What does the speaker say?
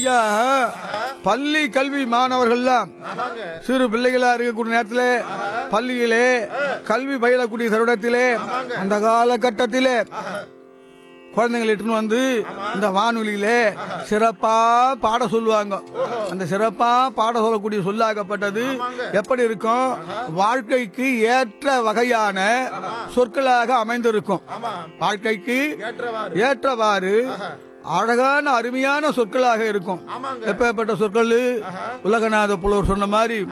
ஐயா பள்ளி கல்வி மாணவர்கள்லாம் ஆமாங்க சிறு பிள்ளைகளா இருக்கக்கூடிய நேரத்திலே பள்ளியிலே கல்வி பயிலக்கூடிய தருணத்திலே அந்த காலகட்டத்திலே குழந்தைங்களை இட்டுன்னு வந்து இந்த வானொலியிலே சிறப்பா பாட சொல்லுவாங்க அந்த சிறப்பா பாட சொல்லக்கூடிய சொல்லாகப்பட்டது எப்படி இருக்கும் வாழ்க்கைக்கு ஏற்ற வகையான சொற்களாக அமைந்திருக்கும் வாழ்க்கைக்கு ஏற்றவாறு ஏற்றவாறு அழகான அருமையான சொற்களாக இருக்கும் ஆமாங்க எப்பேற்பட்ட சொற்கள் உலகநாத புலவர் சொன்ன மாதிரி